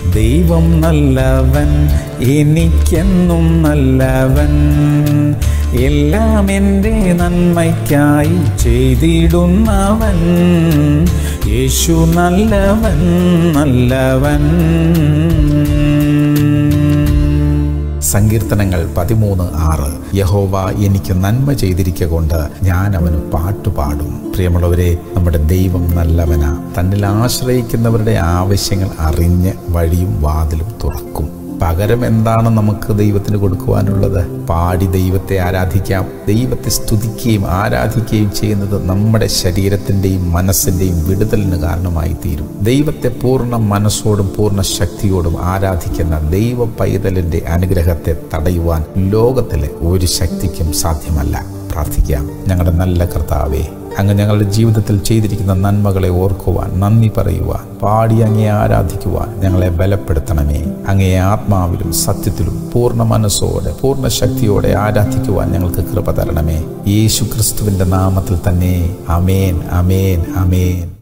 ദൈവം നല്ലവൻ എനിക്കെന്നും നല്ലവൻ എല്ലാം എൻ്റെ നന്മയ്ക്കായി ചെയ്തിടുന്നവൻ യേശു നല്ലവൻ നല്ലവൻ സങ്കീർത്തനങ്ങൾ പതിമൂന്ന് ആറ് യഹോവ എനിക്ക് നന്മ ചെയ്തിരിക്ക കൊണ്ട് ഞാൻ അവന് പാട്ടുപാടും പ്രിയമുള്ളവരെ നമ്മുടെ ദൈവം നല്ലവനാ തന്നിൽ ആശ്രയിക്കുന്നവരുടെ ആവശ്യങ്ങൾ അറിഞ്ഞ് വഴിയും വാതിലും തുറക്കും പകരം എന്താണ് നമുക്ക് ദൈവത്തിന് കൊടുക്കുവാനുള്ളത് പാടി ദൈവത്തെ ആരാധിക്കാം ദൈവത്തെ സ്തുതിക്കുകയും ആരാധിക്കുകയും ചെയ്യുന്നത് നമ്മുടെ ശരീരത്തിൻ്റെയും മനസ്സിൻ്റെയും വിടുതലിന് കാരണമായി തീരും ദൈവത്തെ പൂർണ്ണ മനസ്സോടും പൂർണ്ണ ശക്തിയോടും ആരാധിക്കുന്ന ദൈവ പൈതലിൻ്റെ അനുഗ്രഹത്തെ തടയുവാൻ ലോകത്തിലെ ഒരു ശക്തിക്കും സാധ്യമല്ല പ്രാർത്ഥിക്കാം ഞങ്ങളുടെ നല്ല കർത്താവേ അങ്ങ് ഞങ്ങളുടെ ജീവിതത്തിൽ ചെയ്തിരിക്കുന്ന നന്മകളെ ഓർക്കുവാൻ നന്ദി പറയുവാൻ പാടി അങ്ങേ ആരാധിക്കുവാൻ ഞങ്ങളെ ബലപ്പെടുത്തണമേ അങ്ങേ ആത്മാവിലും സത്യത്തിലും പൂർണ്ണ മനസ്സോടെ പൂർണ്ണ ശക്തിയോടെ ആരാധിക്കുവാൻ ഞങ്ങൾക്ക് കൃപ തരണമേ യേശു ക്രിസ്തുവിൻ്റെ നാമത്തിൽ തന്നെ അമേൻ അമേൻ അമേൻ